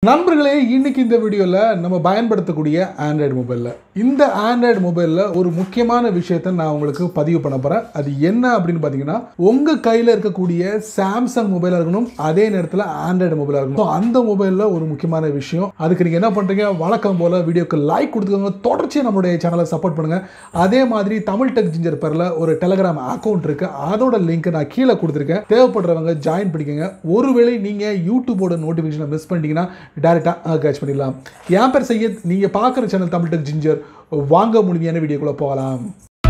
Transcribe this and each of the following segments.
நண்பர்களே இன்னைக்கு இந்த வீடியோவில் நம்ம பயன்படுத்தக்கூடிய ஆண்ட்ராய்டு மொபைலில் இந்த ஆண்ட்ராய்டு மொபைலில் ஒரு முக்கியமான விஷயத்தை நான் உங்களுக்கு பதிவு பண்ண போகிறேன் அது என்ன அப்படின்னு பார்த்தீங்கன்னா உங்கள் கையில் இருக்கக்கூடிய சாம்சங் மொபைலாக இருக்கணும் அதே நேரத்தில் ஆண்ட்ராய்டு மொபைலாக இருக்கணும் So, அந்த மொபைலில் ஒரு முக்கியமான விஷயம் அதுக்கு நீங்கள் என்ன பண்ணுறீங்க வழக்கம் போல் வீடியோக்கு லைக் கொடுத்துக்கோங்க தொடர்ச்சியாக நம்மளுடைய சேனலை சப்போர்ட் பண்ணுங்கள் அதே மாதிரி தமிழ் டெக் ஜிஞ்சர் பேரில் ஒரு டெலகிராம் அக்கௌண்ட் இருக்குது அதோட லிங்க் நான் கீழே கொடுத்துருக்கேன் தேவைப்படுறவங்க ஜாயின் பண்ணிக்கோங்க ஒருவேளை நீங்கள் யூடியூபோட நோட்டிஃபிகேஷனை மிஸ் பண்ணிட்டீங்கன்னா டேரெக்டாக கேட்ச் பண்ணிடலாம் என் பேர் செய்யத் நீங்கள் பார்க்குற சேனல் தமிழ் டெக் ஜிஞ்சர் வாங்க முழுமையான வீடியோக்குள்ளே போகலாம்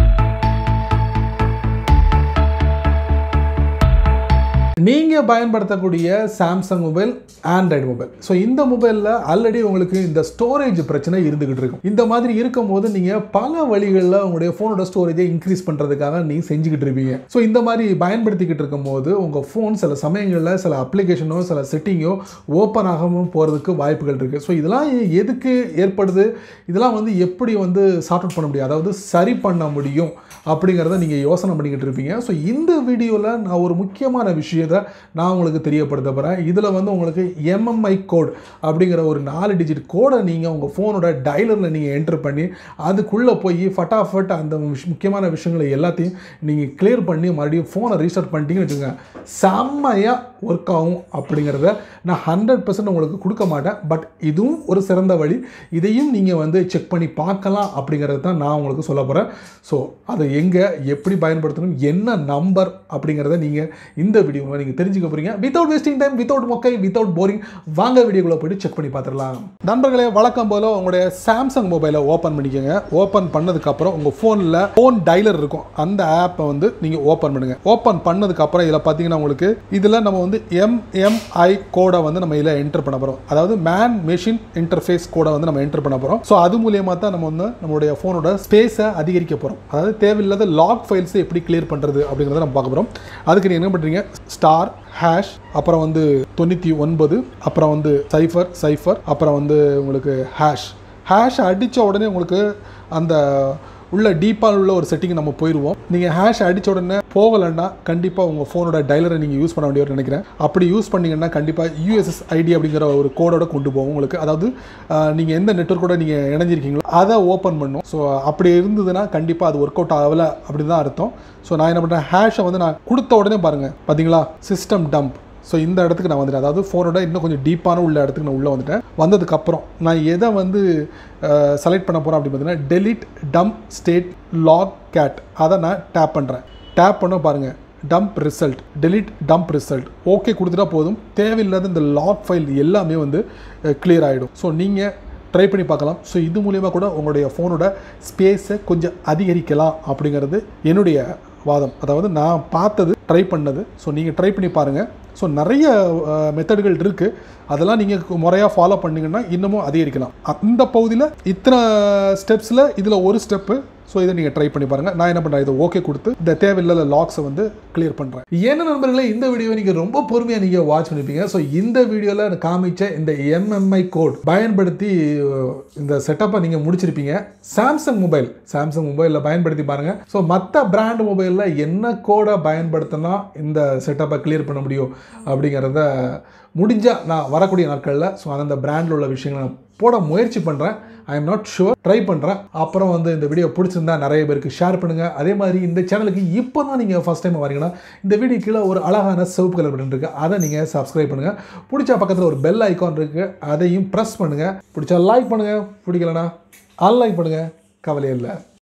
நீங்கள் பயன்படுத்தக்கூடிய Samsung mobile Android mobile so இந்த மொபைலில் ஆல்ரெடி உங்களுக்கு இந்த ஸ்டோரேஜ் பிரச்சனை இருந்துகிட்டு இருக்கும் இந்த மாதிரி இருக்கும்போது நீங்கள் பல வழிகளில் உங்களுடைய ஃபோனோட ஸ்டோரேஜை இன்க்ரீஸ் பண்ணுறதுக்காக நீங்கள் செஞ்சுக்கிட்டு இருப்பீங்க ஸோ இந்த மாதிரி பயன்படுத்திக்கிட்டு இருக்கும்போது உங்கள் ஃபோன் சில சமயங்களில் சில அப்ளிகேஷனோ சில செட்டிங்கோ ஓப்பன் ஆகாமல் போகிறதுக்கு வாய்ப்புகள் இருக்குது ஸோ இதெல்லாம் எதுக்கு ஏற்படுது இதெல்லாம் வந்து எப்படி வந்து சார்ட் அவுட் பண்ண முடியும் அதாவது சரி பண்ண முடியும் அப்படிங்கிறத நீங்கள் யோசனை பண்ணிக்கிட்டு இருப்பீங்க ஸோ இந்த வீடியோவில் நான் ஒரு முக்கியமான விஷயத்தை நான் உங்களுக்கு தெரியப்படுத்த போகிறேன் இதில் வந்து உங்களுக்கு எம்எம்ஐ கோட் அப்படிங்கிற ஒரு நாலு டிஜிட் கோடை நீங்கள் உங்கள் ஃபோனோட டைலரில் நீங்கள் என்டர் பண்ணி அதுக்குள்ளே போய் ஃபட்டாஃபட் அந்த விஷ்- முக்கியமான விஷயங்களை எல்லாத்தையும் நீங்கள் கிளியர் பண்ணி மறுபடியும் ஃபோனை ரீஸ்டார்ட் பண்ணிட்டீங்கன்னு வச்சுக்கோங்க செம்மையாக ஒர்க் ஆகும் அப்படிங்கிறத நான் ஹண்ட்ரட் பர்சன்ட் உங்களுக்கு கொடுக்க மாட்டேன் பட் இதுவும் ஒரு சிறந்த வழி இதையும் நீங்கள் வந்து செக் பண்ணி பார்க்கலாம் அப்படிங்கிறது தான் நான் உங்களுக்கு சொல்ல போகிறேன் ஸோ அதை எங்கே எப்படி பயன்படுத்தணும் என்ன நம்பர் அப்படிங்கிறத நீங்கள் இந்த வீடியோவில் நீங்கள் தெரிஞ்சுக்க போகிறீங்க வித்தவுட் வேஸ்டிங் டைம் வித்தவுட் மொக்கை வித்தவுட் போரிங் வாங்க வீடியோக்குள்ளே போயிட்டு செக் பண்ணி பார்த்துடலாம் நண்பர்களே வழக்கம் போல உங்களுடைய சாம்சங் மொபைலை ஓப்பன் பண்ணிக்கோங்க ஓப்பன் பண்ணதுக்கப்புறம் உங்கள் ஃபோனில் ஃபோன் டைலர் இருக்கும் அந்த ஆப்பை வந்து நீங்கள் ஓப்பன் பண்ணுங்கள் ஓப்பன் பண்ணதுக்கப்புறம் இதில் பார்த்தீங்கன்னா உங்களுக்கு இதில் நம்ம வந்து எம்எம்ஐ கோடை வந்து நம்ம இதில் என்டர் பண்ண போகிறோம் அதாவது மேன் மெஷின் இன்டர்ஃபேஸ் கோடை வந்து நம்ம என்டர் பண்ண போகிறோம் ஸோ அது மூலியமாக தான் நம்ம வந்து நம்மளுடைய ஃபோனோட ஸ்பேஸை அதிகரிக்க போகிறோம் அதாவது தேவையில்லாத லாக் ஃபைல்ஸை எப்படி கிளியர் பண்ணுறது அப்படிங்கிறத நம்ம பார்க்க போகிறோம் அதுக்கு நீங்கள் என்ன பண்ணுறீங்க ஸ்டார் ஹேஷ் அப்புறம் வந்து தொண்ணூற்றி ஒன்பது அப்புறம் வந்து சைஃபர் சைஃபர் அப்புறம் வந்து உங்களுக்கு ஹேஷ் ஹேஷ் அடித்த உடனே உங்களுக்கு அந்த உள்ள டீப்பாக உள்ள ஒரு செட்டிங் நம்ம போயிடுவோம் நீங்கள் ஹேஷ் அடித்த உடனே போகலைன்னா கண்டிப்பாக உங்கள் ஃபோனோட டைலரை நீங்கள் யூஸ் பண்ண வேண்டிய நினைக்கிறேன் அப்படி யூஸ் பண்ணீங்கன்னா கண்டிப்பாக யூஎஸ்எஸ் ஐடி அப்படிங்கிற ஒரு கோடோட கொண்டு போகும் உங்களுக்கு அதாவது நீங்கள் எந்த நெட்ஒர்க்கோட நீங்கள் இணைஞ்சிருக்கீங்களோ அதை ஓப்பன் பண்ணும் ஸோ அப்படி இருந்ததுன்னா கண்டிப்பாக அது ஒர்க் அவுட் ஆகலை அப்படி தான் அர்த்தம் ஸோ நான் என்ன பண்ணுறேன் ஹேஷை வந்து நான் கொடுத்த உடனே பாருங்கள் பார்த்தீங்களா சிஸ்டம் டம்ப் ஸோ இந்த இடத்துக்கு நான் வந்துட்டேன் அதாவது ஃபோனோட இன்னும் கொஞ்சம் டீப்பான உள்ள இடத்துக்கு நான் உள்ளே வந்துட்டேன் வந்ததுக்கப்புறம் நான் எதை வந்து செலக்ட் பண்ண போகிறேன் அப்படின்னு பார்த்தீங்கன்னா delete dump state logcat அதை நான் டேப் பண்ணுறேன் டேப் பண்ண பாருங்கள் dump result delete dump result okay கொடுத்துட்டா போதும் தேவையில்லாத இந்த லாக் ஃபைல் எல்லாமே வந்து கிளியர் ஆகிடும் ஸோ நீங்கள் ட்ரை பண்ணி பார்க்கலாம் ஸோ இது மூலயமா கூட உங்களுடைய ஃபோனோட ஸ்பேஸை கொஞ்சம் அதிகரிக்கலாம் அப்படிங்கிறது என்னுடைய வாதம் அதாவது நான் பார்த்தது ட்ரை பண்ணது ஸோ நீங்கள் ட்ரை பண்ணி பாருங்கள் ஸோ நிறைய மெத்தடுகள் இருக்குது அதெல்லாம் நீங்கள் முறையாக ஃபாலோ பண்ணீங்கன்னா இன்னமும் அதிகரிக்கலாம் அந்த பகுதியில் இத்தனை ஸ்டெப்ஸில் இதில் ஒரு ஸ்டெப்பு ஸோ இதை நீங்கள் ட்ரை பண்ணி பாருங்கள் நான் என்ன பண்ணுறேன் இதை ஓகே கொடுத்து இந்த தேவையில்லாத லாக்ஸை வந்து கிளியர் பண்ணுறேன் என்ன நண்பர்களே இந்த வீடியோ நீங்கள் ரொம்ப பொறுமையாக நீங்கள் வாட்ச் பண்ணிப்பீங்க ஸோ இந்த வீடியோவில் காமிச்ச இந்த எம்எம்ஐ கோட் பயன்படுத்தி அஹ், இந்த செட்டப்பை நீங்கள் முடிச்சிருப்பீங்க சாம்சங் மொபைல் சாம்சங் மொபைலில் பயன்படுத்தி பாருங்கள் ஸோ மற்ற பிராண்ட் மொபைலில் என்ன கோடை பயன்படுத்தினா இந்த செட்டப்பை கிளியர் பண்ண முடியும் அப்படிங்கிறத முடிஞ்சால் நான் வரக்கூடிய நாட்களில் ஸோ அந்த பிராண்டில் உள்ள விஷயங்களை நான் போட முயற்சி பண்ணுறேன் I am not sure try பண்ணுறேன் அப்புறம் வந்து இந்த வீடியோ பிடிச்சிருந்தா நிறைய பேருக்கு ஷேர் பண்ணுங்கள் அதே மாதிரி இந்த சேனலுக்கு இப்போ தான் நீங்கள் ஃபஸ்ட் டைம் வரீங்கன்னா இந்த வீடியோ கீழே ஒரு அழகான சிவப்பு கலர் பட்டன் இருக்குது அதை நீங்கள் சப்ஸ்கிரைப் பண்ணுங்கள் பிடிச்ச பக்கத்தில் ஒரு பெல் ஐக்கான் இருக்குது அதையும் ப்ரெஸ் பண்ணுங்கள் பிடிச்சா லைக் பண்ணுங்கள் பிடிக்கலனா அன்லைக் பண்ணுங்கள் கவலை இல்லை